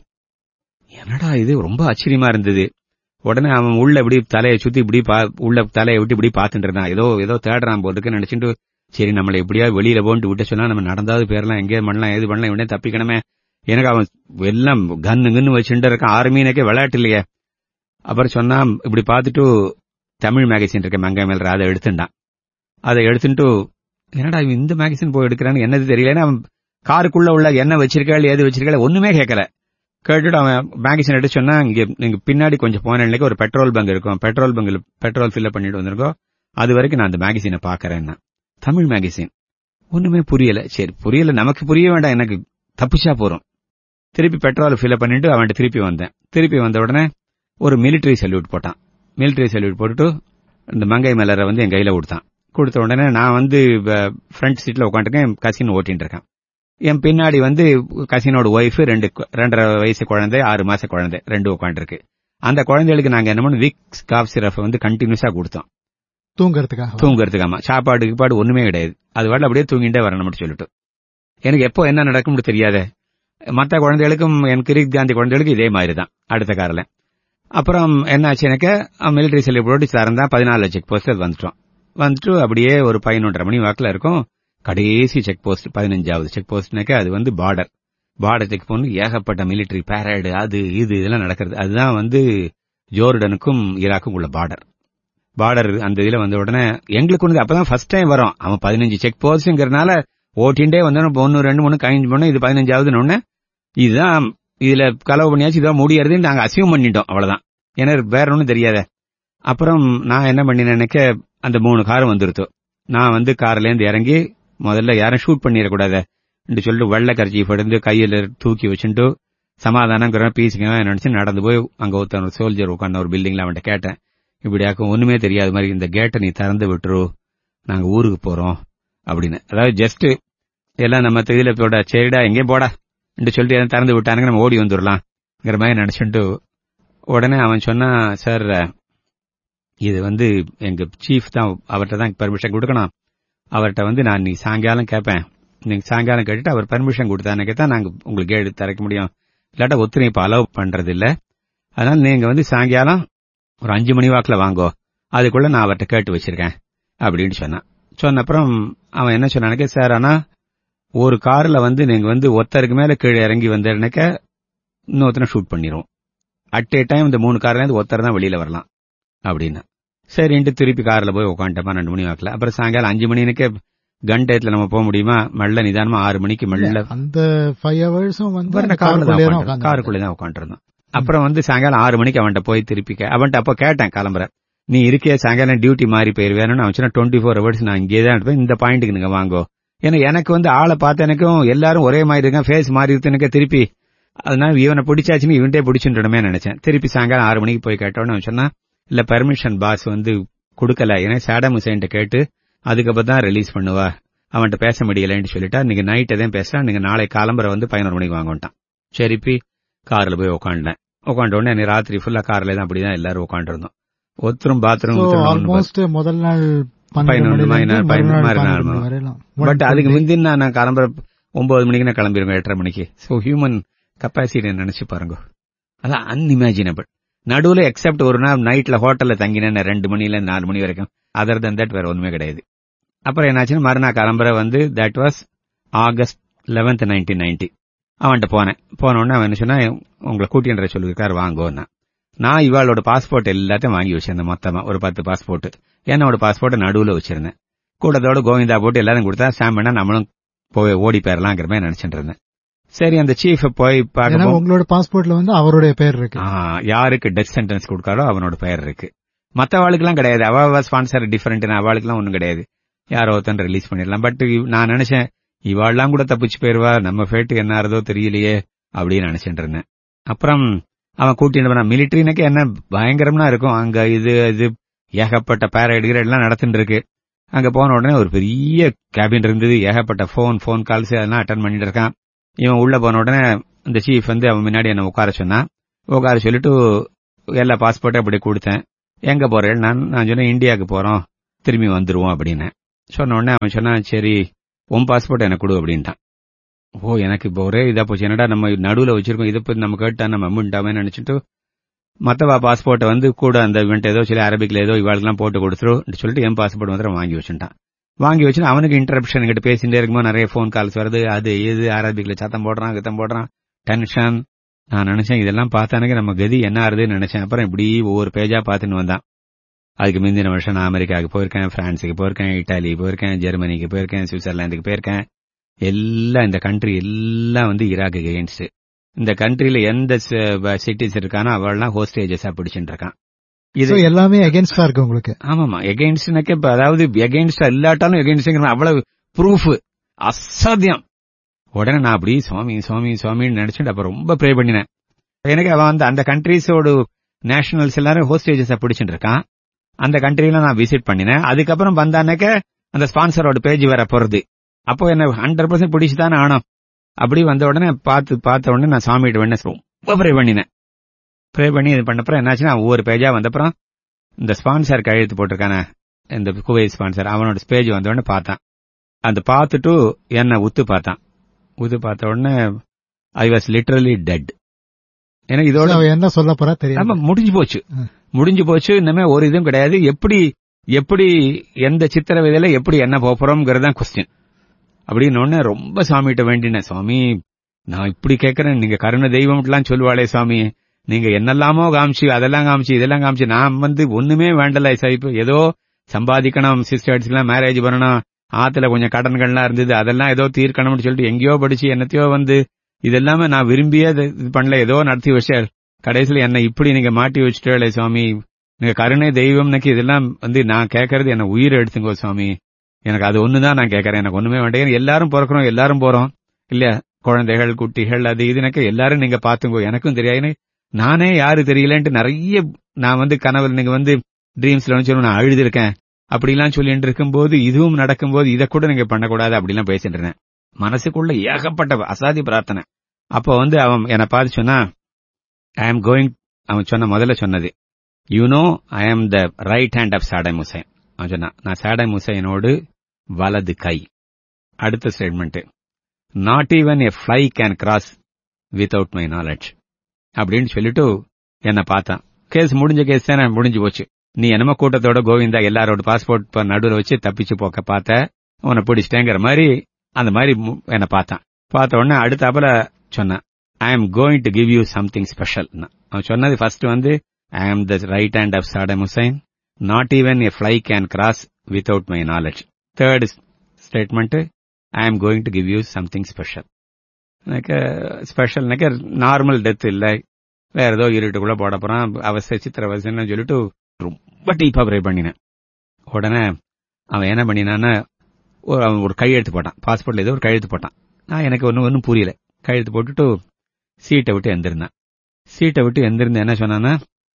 என்னடா இது ரொம்ப ஆச்சரியமா இருந்தது உடனே அவன் உள்ள இப்படி தலையை சுத்தி இப்படி பா- உள்ள தலையை விட்டு இப்படி பாத்துட்டு இருந்தான் ஏதோ ஏதோ தேடுறான் போல இருக்குன்னு நினைச்சிட்டு சரி நம்மளை எப்படியாவது வெளியில போன்ட்டு விட்டு சொன்னா நம்ம நடந்தாவது பேரலாம் எங்கே பண்ணலாம் ஏது பண்ணலாம் இவனே தப்பிக்கணுமே எனக்கு அவன் எல்லாம் கன்னு கன்னு வச்சுட்டு இருக்கான் ஆர்மீனக்கே விளையாட்டு இல்லையே அப்புறம் சொன்னா இப்படி பார்த்துட்டு தமிழ் மேகசின் இருக்க மங்கை மேல அதை எடுத்துட்டான் அதை எடுத்துட்டு என்னடா இவன் இந்த மேகசின் போய் எடுக்கிறான்னு என்னது தெரியலன்னு அவன் காருக்குள்ள உள்ள என்ன வச்சிருக்காள் ஏது வச்சிருக்காள் ஒண்ணுமே கேட்கல கேட்டுட்டு அவன் மேகசின் எடுத்து சொன்னா இங்க நீங்க பின்னாடி கொஞ்சம் போன ஒரு பெட்ரோல் பங்க் இருக்கும் பெட்ரோல் பங்க்ல பெட்ரோல் ஃபில்அப் பண்ணிட்டு வந்திருக்கோம் அது வரைக்கும் நான் அந்த மேகசினை பாக்குறேன்னா தமிழ் மேகசின் ஒண்ணுமே புரியல சரி புரியல நமக்கு புரிய வேண்டாம் எனக்கு தப்பிச்சா போறோம் திருப்பி பெட்ரோல் ஃபில்அப் பண்ணிட்டு அவன்கிட்ட திருப்பி வந்தேன் திருப்பி வந்த உடனே ஒரு மிலிட்டரி சல்யூட் போட்டான் மிலிட்டரி சல்யூட் போட்டுட்டு இந்த மங்கை மலரை வந்து என் கையில கொடுத்தான் கொடுத்த உடனே நான் வந்து ஃப்ரண்ட் சீட்ல உட்காந்துருக்கேன் கசின் ஓட்டின்னு இருக்கேன் என் பின்னாடி வந்து கசினோட ஒய்ஃப் ரெண்டு கு- ரெண்டரை வயசு குழந்தை ஆறு மாச குழந்தை ரெண்டு உட்காந்துருக்கு அந்த குழந்தைகளுக்கு நாங்க என்ன பண்ணோம் விக்ஸ் காப் சிரப் வந்து கண்டினியூஸா கொடுத்தோம் தூங்கறதுக்காக தூங்குறதுக்காமா சாப்பாடு கீப்பாடு ஒண்ணுமே கிடையாது அது வரல அப்படியே தூங்கிட்டே வரணும்னு சொல்லிட்டு எனக்கு எப்போ என்ன நடக்கும்னு தெரியாதே மற்ற குழந்தைகளுக்கும் என் கிரிக் காந்தி குழந்தைகளுக்கும் இதே மாதிரி தான் அடுத்த காரில் அப்புறம் என்ன ஆச்சு எனக்கு மிலிட்டரி செல்லி போட்டு திறந்தா பதினாலு செக் போஸ்ட் வந்துட்டோம் வந்துட்டு அப்படியே ஒரு பதினொன்றரை மணி வாக்குல இருக்கும் கடைசி செக் போஸ்ட் பதினஞ்சாவது செக் போஸ்ட்னாக்க அது வந்து பார்டர் பார்டர் செக் போஸ்ட் ஏகப்பட்ட மிலிட்டரி பேரேடு அது இது இதெல்லாம் நடக்கிறது அதுதான் வந்து ஜோர்டனுக்கும் ஈராக்கும் உள்ள பார்டர் பார்டர் அந்த இதுல வந்த உடனே எங்களுக்கு வந்து அப்பதான் ஃபர்ஸ்ட் டைம் வரும் அவன் பதினஞ்சு செக் போஸ்ட்ங்கிறதுனால ஓட்டின்டே வந்தோம் ஒன்னு ரெண்டு மூணு கழிஞ்சு போனோம் இது பதினஞ்சாவதுன்னு உடனே இதுதான் இதுல கலவு பண்ணியாச்சு இதான் முடியறதுன்னு நாங்க அசியம் பண்ணிட்டோம் அவ்வளவுதான் ஏன்னா வேற ஒன்றும் தெரியாத அப்புறம் நான் என்ன பண்ணினேன்னாக்க அந்த மூணு காரும் வந்துருத்து நான் வந்து கார்ல இருந்து இறங்கி முதல்ல யாரும் ஷூட் பண்ணிடக்கூடாது சொல்லிட்டு வெள்ளை கரைச்சி படுந்து கையில தூக்கி வச்சுட்டு சமாதானங்கிற பீசிங்க நினைச்சு நடந்து போய் அங்க ஒருத்தன் சோல்ஜர் உட்காந்து ஒரு பில்டிங்ல அவன்கிட்ட கேட்டேன் இப்படியாக்கும் ஒண்ணுமே தெரியாத மாதிரி இந்த கேட்டை நீ திறந்து விட்டுரு நாங்க ஊருக்கு போறோம் அப்படின்னு அதாவது ஜஸ்ட் எல்லாம் நம்ம இதுல போட சரிடா எங்கேயும் போடா என்று சொல்லிட்டு எதாவது திறந்து விட்டானுங்க நம்ம ஓடி வந்துடலாம்ங்கிற மாதிரி நினைச்சுட்டு உடனே அவன் சொன்னா சார் இது வந்து எங்க சீஃப் தான் அவர்கிட்ட தான் பெர்மிஷன் கொடுக்கணும் அவர்கிட்ட வந்து நான் நீ சாயங்காலம் கேட்பேன் நீங்க சாயங்காலம் கேட்டுட்டு அவர் பெர்மிஷன் கொடுத்தானே தான் நாங்க உங்களுக்கு ஏழு திறக்க முடியும் இல்லாட்டா ஒத்துணை இப்ப அலோவ் பண்றது இல்ல அதனால நீங்க வந்து சாயங்காலம் ஒரு அஞ்சு மணி வாக்குல வாங்கோ அதுக்குள்ள நான் அவர்கிட்ட கேட்டு வச்சிருக்கேன் அப்படின்னு சொன்னான் சொன்ன அப்புறம் அவன் என்ன சொன்னானுக்க சார் ஆனா ஒரு கார்ல வந்து நீங்க வந்து ஒருத்தருக்கு மேல கீழே இறங்கி வந்தேன்னாக்க இன்னொருத்தனை ஷூட் பண்ணிரும் அட் ஏ டைம் இந்த மூணு கார்ல இருந்து ஒருத்தர் தான் வெளியில வரலாம் அப்படின்னு சரின்ட்டு திருப்பி கார்ல போய் உட்காந்துட்டப்பா ரெண்டு மணி வாக்குல அப்புறம் சாயங்காலம் அஞ்சு மணிக்கு கன் டயத்துல நம்ம போக முடியுமா மெல்ல நிதானமா ஆறு மணிக்கு மெல்ல அந்த ஃபைவ் ஹவர்ஸும் வந்து அந்த காருக்குள்ளே காருக்குள்ளேயே தான் தான் உட்கார்ந்து காருக்குள்ளே தான் உட்காந்துருந்தோம் அப்புறம் வந்து சாயங்காலம் ஆறு மணிக்கு அவன்கிட்ட போய் திருப்பி கே- அவன்கிட்ட அப்போ கேட்டேன் கிளம்புற நீ இருக்கே சாயங்காலம் டியூட்டி மாறி போயிருவேன்னு அவன் சொன்னா டுவெண்ட்டி ஃபோர் ஹவர்ஸ் நான் இங்கே தான் இருப்பேன் இந்த பாயிண்ட்டுக்கு நீங்க வாங்கோ ஏன்னா எனக்கு வந்து ஆளை பார்த்து எனக்கும் எல்லாரும் ஒரே மாதிரி இருக்கான் ஃபேஸ் மாறி இருக்கு எனக்கு திருப்பி அதனால இவனை பிடிச்சாச்சுன்னு இவன்ட்டே பிடிச்சுட்டோமே நினைச்சேன் திருப்பி சாயங்காலம் ஆறு மணிக்கு போய் கேட்டோன்னு அவன் சொன்னா இல்ல பெர்மிஷன் பாஸ் வந்து கொடுக்கல ஏன்னா சாடம் ஹுசைன்ட்ட கேட்டு அதுக்கப்புறம் தான் ரிலீஸ் பண்ணுவா அவன்கிட்ட பேச முடியலன்னு சொல்லிட்டா நீங்க நைட் எதையும் பேசுறா நீங்க நாளை காலம்பரை வந்து பதினோரு மணிக்கு வாங்கட்டான் சரிப்பி கார்ல போய் உட்காண்டேன் உட்காண்ட உடனே அன்னைக்கு ராத்திரி ஃபுல்லா கார்ல தான் அப்படிதான் எல்லாரும் உட்காந்துருந்தோம் ஒருத்தரும் பாத்ரூம் ஆல்மோஸ்ட் முதல் நாள் பதினொன்று மணி நேரம், பதினொன்று மணி நேரம் மணி வரையிலும் பட் அதுக்கு முந்தின நான் கிளம்புற ஒன்பது மணிக்கு நான் கிளம்பிடுவேன் எட்டரை மணிக்கு சோ ஹியூமன் கெப்பாசிட்டி நினைச்சு பாருங்க அதான் அன்இமேஜினபிள் நடுவுல எக்ஸப்ட் ஒரு நாள் நைட்ல ஹோட்டல்ல தங்கினேன் ரெண்டு மணில நாலு மணி வரைக்கும் அதர் தன் தட் வேற ஒண்ணுமே கிடையாது அப்புறம் என்னாச்சுன்னு மறுநாள் கிளம்புற வந்து that was August eleventh nineteen ninety அவன்கிட்ட போனேன் போன உடனே அவன் என்ன சொன்னா உங்களை கூட்டின்ற சொல்லியிருக்காரு வாங்கோன்னா நான் இவாளோட பாஸ்போர்ட் எல்லாத்தையும் வாங்கி வச்சிருந்தேன் மொத்தமா ஒரு பத்து பாஸ்போர்ட் என்னோட பாஸ்போர்ட்டை நடுவுல வச்சிருந்தேன் கூட்டத்தோட கோவிந்தா போட்டு எல்லாரும் கொடுத்தா சாம் பண்ணா நம்மளும் போய் ஓடி போயிடலாங்கிற மாதிரி நினைச்சிட்டு இருந்தேன் சரி அந்த சீஃப் போய் ஏன்னா பார்க்க உங்களோட பாஸ்போர்ட்ல வந்து அவருடைய பேர் இருக்கு யாருக்கு டெத் சென்டென்ஸ் கொடுக்காரோ அவனோட பெயர் இருக்கு மத்தவாளுக்கெல்லாம் கிடையாது அவ ஸ்பான்சர் டிஃபரெண்ட் அவளுக்கெல்லாம் ஒண்ணும் கிடையாது யாரோ ஒருத்தன் ரிலீஸ் பண்ணிடலாம் பட் நான் நினைச்சேன் இவாள்லாம் கூட தப்பிச்சு போயிருவா நம்ம ஃபேட்டு என்ன ஆறதோ தெரியலையே அப்படின்னு நினைச்சிட்டு இருந்தேன் அப்புறம் அவன் கூட்டிட்டு போனான் மிலிட்டரினுக்கு என்ன பயங்கரம்னா இருக்கும் அங்க இது இது ஏகப்பட்ட பேரேட் எல்லாம் நடந்துட்டு இருக்கு அங்க போன உடனே ஒரு பெரிய கேபின் இருந்தது ஏகப்பட்ட ஃபோன் ஃபோன் கால்ஸ் அதெல்லாம் அட்டன் பண்ணிட்டு இருக்கான் இவன் உள்ள போன உடனே இந்த சீஃப் வந்து அவன் முன்னாடி என்ன உட்கார சொன்னான் உட்கார சொல்லிட்டு எல்லா பாஸ்போர்ட்டும் அப்படி கொடுத்தேன் எங்க போறேன் நான் நான் சொன்னேன் இந்தியாவுக்கு போறோம் திரும்பி வந்துருவோம் அப்படின்னு சொன்ன உடனே அவன் சொன்னான் சரி உன் பாஸ்போர்ட் எனக்கு கொடு அப்படின்ட்டான் ஓ எனக்கு இப்போ ஒரே இதா போச்சு என்னடா நம்ம நடுவுல வச்சிருக்கோம் இதை பத்தி நம்ம கேட்டா நம்ம அம்முண்டாமே நினைச்சிட்டு மத்தவா பாஸ்போர்ட்டை வந்து கூட அந்த இவன்ட்டு ஏதோ சில அரபிக்ல ஏதோ இவாளுக்கெல்லாம் போட்டு கொடுத்துரும் சொல்லிட்டு என் பாஸ்போர்ட் வந்து வாங்கி வச்சுட்டான் வாங்கி வச்சு அவனுக்கு இன்டரப்ஷன் கிட்ட பேசிட்டே இருக்கும்போது நிறைய ஃபோன் கால்ஸ் வருது அது இது அரபிக்ல சத்தம் போடுறான் கித்தம் போடுறான் டென்ஷன் நான் நினைச்சேன் இதெல்லாம் பார்த்தானுக்கு நம்ம கதி என்ன ஆறுதுன்னு நினைச்சேன் அப்புறம் இப்படி ஒவ்வொரு பேஜா பார்த்துன்னு வந்தான் அதுக்கு முந்தின வருஷம் நான் அமெரிக்காவுக்கு போயிருக்கேன் பிரான்ஸுக்கு போயிருக்கேன் இட்டாலி போயிருக்கேன் ஜெர்மனிக்கு போயிருக்கேன் சுவிட்சர்லாந்துக்கு போயிருக்கேன் எல்லாம் இந்த கண்ட்ரி எல்லாம் வந்து ஈராக்கு எகெயின்ஸ்ட் இந்த கண்ட்ரில எந்த சிட்டிஸ் இருக்கானோ அவள்லாம் ஹோஸ்டேஜஸா பிடிச்சிட்டு இருக்கான் So, எல்லாமே அகேன்ஸ்டா இருக்கு உங்களுக்கு ஆமாமா எகெயின்ஸ்ட்னாக்க இப்ப அதாவது எகெயின்ஸ்டா இல்லாட்டாலும் எகெயின்ஸ்ட்ங்கிற அவ்வளவு ப்ரூஃப் அசாத்தியம் உடனே நான் அப்படி சுவாமி சுவாமி சுவாமின்னு நினைச்சிட்டு அப்ப ரொம்ப ப்ரே பண்ணினேன் எனக்கு அவன் வந்து அந்த கண்ட்ரீஸோட நேஷனல்ஸ் எல்லாரும் ஹோஸ்டேஜஸா பிடிச்சிட்டு இருக்கான் அந்த கண்ட்ரில நான் விசிட் பண்ணினேன் அதுக்கப்புறம் வந்தானாக்க அந்த ஸ்பான்சரோட பேஜ் வர போறது அப்போ என்ன ஹண்ட்ரட் பர்சன்ட் பிடிச்சு தானே ஆனோம் அப்படி வந்த உடனே பார்த்து பார்த்த உடனே நான் சாமிகிட்ட வேணே ரொம்ப ப்ரே பண்ணினேன் ப்ரே பண்ணி இது பண்ணப்பறம் என்னாச்சுன்னா ஒவ்வொரு பேஜா வந்தப்பறம் இந்த ஸ்பான்சர் கையெழுத்து போட்டிருக்கானே இந்த குவை ஸ்பான்சர் அவனோட பேஜ் வந்த உடனே பார்த்தான் அந்த பார்த்துட்டு என்ன உத்து பார்த்தான் உத்து பார்த்த உடனே ஐ வாஸ் லிட்டரலி டெட் எனக்கு இதோட அவ என்ன சொல்ல போறா ஆமா தெரியும் முடிஞ்சு போச்சு ம். முடிஞ்சு போச்சு இன்னமே ஒரு இதுவும் கிடையாது எப்படி எப்படி எந்த சித்திரவதையில எப்படி என்ன போறோம்ங்கிறது தான் கொஸ்டின் அப்படின்னு உடனே ரொம்ப சாமிகிட்ட வேண்டினேன் சுவாமி நான் இப்படி கேட்கறேன் நீங்க கருண தெய்வம்லாம் சொல்லுவாளே சுவாமி நீங்க என்னெல்லாமோ காமிச்சு அதெல்லாம் காமிச்சு இதெல்லாம் காமிச்சு நான் வந்து ஒண்ணுமே வேண்டல சைப்பு ஏதோ சம்பாதிக்கணும் சிஸ்டர்ஸ்க்குலாம் மேரேஜ் பண்ணணும் ஆத்துல கொஞ்சம் கடன்கள்லாம் இருந்தது அதெல்லாம் ஏதோ தீர்க்கணும்னு சொல்லிட்டு எங்கேயோ படிச்சு என்னத்தையோ வந்து இதெல்லாமே நான் விரும்பியே இது இது பண்ணல ஏதோ நடத்தி வச்சார் கடைசியில என்ன இப்படி நீங்க மாட்டி வச்சுட்டே சுவாமி நீங்க கருணை தெய்வம்னுக்கு இதெல்லாம் வந்து நான் கேட்கறது என்ன உயிர் எடுத்துங்கோ சுவாமி எனக்கு அது ஒண்ணுதான் நான் கேட்கறேன் எனக்கு ஒண்ணுமே வேண்டாம் எல்லாரும் பிறக்கிறோம் எல்லாரும் போறோம் இல்லையா குழந்தைகள் குட்டிகள் அது இதுனக்கு எல்லாரும் நீங்க பாத்துங்கோ எனக்கும் தெரியாது நானே யாரு தெரியலன்ட்டு நிறைய நான் வந்து கனவுல நீங்க வந்து ட்ரீம்ஸ்ல வந்து சொல்லி நான் அழுதுருக்கேன் அப்படிலாம் சொல்லிட்டு இருக்கும்போது இதுவும் நடக்கும்போது இதை கூட நீங்க பண்ணக்கூடாது அப்படிலாம் பேசிட்டு இருந்தேன் மனசுக்குள்ள ஏகப்பட்ட அசாதி பிரார்த்தனை அப்போ வந்து அவன் என்னை பார்த்து சொன்னா ஐ ஆம் கோயிங் அவன் சொன்ன முதல்ல சொன்னது you know I am the right hand of Saddam Hussein அவன் சொன்னான் நான் சாடம் ஹுசைனோடு வலது கை அடுத்த statement not even a fly can cross without my knowledge அப்படின்னு சொல்லிட்டு என்ன பார்த்தான் கேஸ் முடிஞ்ச கேஸ் தானே முடிஞ்சு போச்சு நீ என்னமோ கூட்டத்தோட கோவிந்தா எல்லாரோட பாஸ்போர்ட் நடுவில் வச்சு தப்பிச்சு போக்க பார்த்த உன்னை பிடிச்சிட்டேங்கிற மாதிரி அந்த மாதிரி மு- என்ன பார்த்தான் பார்த்த உடனே அடுத்தாப்புல சொன்னான் I am going to give you something special அவன் சொன்னது ஃபர்ஸ்ட் வந்து I am the right hand of Saddam Hussein not even a fly can cross without my knowledge third statement I am going to give you something special எனக்கு ஸ்பெஷல்னாக்க normal death இல்லை வேற ஏதோ இருட்டுக்குள்ள போட போறான் அவசர சித்திரவசன்னு சொல்லிட்டு ரொம்ப டீப்பா ப்ரே பண்ணினேன் உடனே அவன் என்ன பண்ணினான்னா ஒரு அவன் ஒரு கையெழுத்து போட்டான் பாஸ்போர்ட்ல ஏதோ ஒரு கையெழுத்து போட்டான் நான் எனக்கு ஒன்றும் ஒன்றும் புரியல கையெழுத்து போட்டுட்டு சீட்டை விட்டு எந்திருந்தேன் சீட்டை விட்டு எந்திருந்து என்ன சொன்னான்னா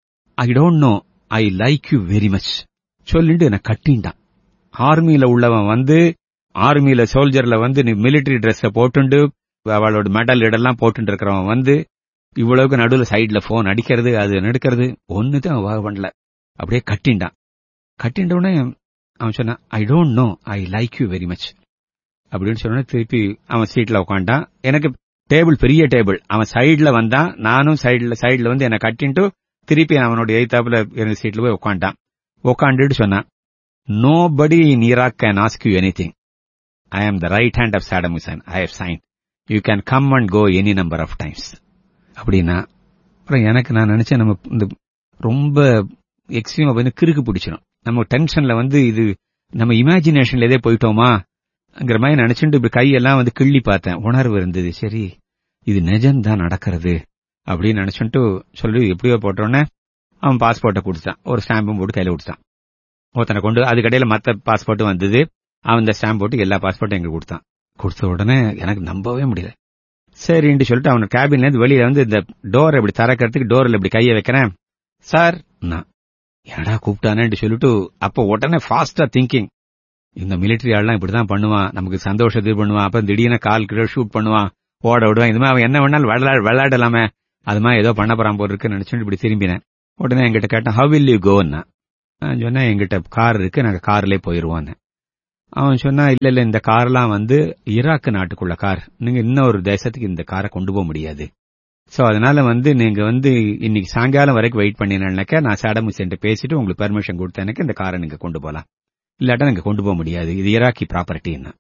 I don't know I like you very much சொல்லிட்டு என்னை கட்டின்ட்டான் ஆர்மியில உள்ளவன் வந்து ஆர்மியில சோல்ஜர்ல வந்து நீ மிலிட்டரி ட்ரெஸ்ஸை போட்டுண்டு அவளோட மெடல் இடெல்லாம் போட்டுட்டு இருக்கிறவன் வந்து இவ்வளவுக்கு நடுவில் சைடுல போன் அடிக்கிறது அது நடுக்கிறது ஒன்னுதான் அவன் வா- பண்ணல அப்படியே கட்டின்டான் கட்டின்ற உடனே அவன் சொன்னான் I don't know I like you very much அப்படின்னு சொன்ன திருப்பி அவன் சீட்ல உட்காண்டான் எனக்கு டேபிள் பெரிய டேபிள் அவன் சைடுல வந்தான் நானும் சைடுல சைடுல வந்து என்னை கட்டின்ட்டு திருப்பி அவனோட எய்தாப்புல இருந்த சீட்ல போய் உட்காண்டான் உட்காந்துட்டு சொன்னான் nobody in Iraq can ask you anything I am the right hand of Saddam Hussein I have sign you can come and go any number of times அப்படின்னா அப்புறம் எனக்கு நான் நினைச்சேன் நம்ம இந்த ரொம்ப எக்ஸ்ட்ரீமா வந்து கிறுக்கு பிடிச்சிடும் நம்ம டென்ஷன்ல வந்து இது நம்ம இமேஜினேஷன்ல எதே போயிட்டோமாங்கிற மாதிரி நினைச்சுட்டு இப்படி கையெல்லாம் வந்து கிள்ளி பார்த்தேன் உணர்வு இருந்தது சரி இது நிஜம்தான் நடக்கிறது அப்படின்னு நினைச்சுட்டு சொல்லி எப்படியோ போட்டோன்னே அவன் பாஸ்போர்ட்டை கொடுத்தான் ஒரு ஸ்டாம்பும் போட்டு கையில கொடுத்தான் ஒருத்தனை கொண்டு அதுக்கடையில மத்த பாஸ்போர்ட்டும் வந்தது அவன் இந்த ஸ்டாம்ப் போட்டு எல்லா பாஸ்போர்ட்டும் எங்களுக்கு கொடுத்தான் கொடுத்த உடனே எனக்கு நம்பவே முடியல சரின்ட்டு சொல்லிட்டு அவன் கேபின்ல இருந்து வெளியில வந்து இந்த டோர் இப்படி திறக்கிறதுக்கு டோர்ல இப்படி கையை வைக்கிறேன் சார் நான் என்னடா கூப்பிட்டானேன்னு சொல்லிட்டு அப்போ உடனே ஃபாஸ்டா திங்கிங் இந்த மிலிட்டரி ஆள்லாம் இப்படிதான் பண்ணுவான் நமக்கு சந்தோஷத்தை இது பண்ணுவான் அப்ப திடீர்னு கால் கிலோ ஷூட் பண்ணுவான் ஓட விடுவான் இது மாதிரி அவன் என்ன வேணாலும் விளையாட விளையாடலாமே அது மாதிரி ஏதோ பண்ண போறான் போல இருக்குன்னு நினைச்சுட்டு இப்படி திரும்பினேன் உடனே என்கிட்ட கேட்டான் ஹவ் வில் யூ கோன்னா நான் சொன்னேன் என்கிட்ட கார் இருக்கு நாங்க கார்லயே போயிருவோன்னு அவன் சொன்னா இல்ல இல்ல இந்த கார்லாம் வந்து ஈராக் நாட்டுக்குள்ள கார் நீங்க இன்னொரு தேசத்துக்கு இந்த காரை கொண்டு போக முடியாது சோ அதனால வந்து நீங்க வந்து இன்னைக்கு சாயங்காலம் வரைக்கும் வெயிட் பண்ணினாக்க நான் சாடம் ஹுசேன் பேசிட்டு உங்களுக்கு பெர்மிஷன் கொடுத்தேனுக்கு இந்த காரை நீங்க கொண்டு போலாம் இல்லாட்டா நீங்க கொண்டு போக முடியாது இது ஈராக்கி ப்ராப்பர்ட்டின்னா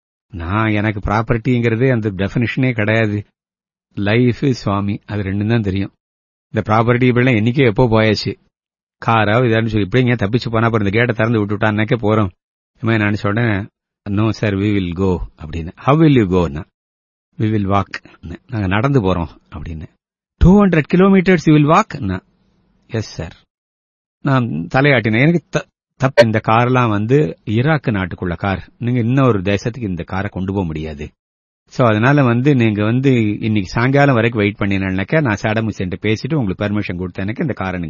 நான் எனக்கு ப்ராப்பர்ட்டிங்கிறது அந்த டெபினிஷனே கிடையாது லைஃப் சுவாமி அது ரெண்டும் தான் தெரியும் இந்த ப்ராப்பர்ட்டி இப்படிலாம் என்னைக்கே எப்போ போயாச்சு காரோ இதான்னு சொல்லி இப்படி இங்கே தப்பிச்சு போனா அப்புறம் இந்த கேட்டை திறந்து விட்டுட்டான்னாக்கே போறோம் இந்த மாதிரி நினைச்ச உடனே no sir we will go அப்படின்னு ஹவ் வில் யூ கோன்னா வி வில் வாக் நாங்க நடந்து போறோம் அப்படின்னு two hundred kilometres you will walk yes sir நான் தலையாட்டினேன் எனக்கு த- தப்பு இந்த கார்லாம் வந்து ஈராக் நாட்டுக்குள்ள கார் நீங்க இன்னொரு தேசத்துக்கு இந்த காரை கொண்டு போக முடியாது சோ அதனால வந்து நீங்க வந்து இன்னைக்கு சாயங்காலம் வரைக்கும் வெயிட் பண்ணினாக்க நான் சாடம் ஹுசேன் பேசிட்டு உங்களுக்கு பெர்மிஷன் கொடுத்தேனுக்கு இந்த காரை நீங்க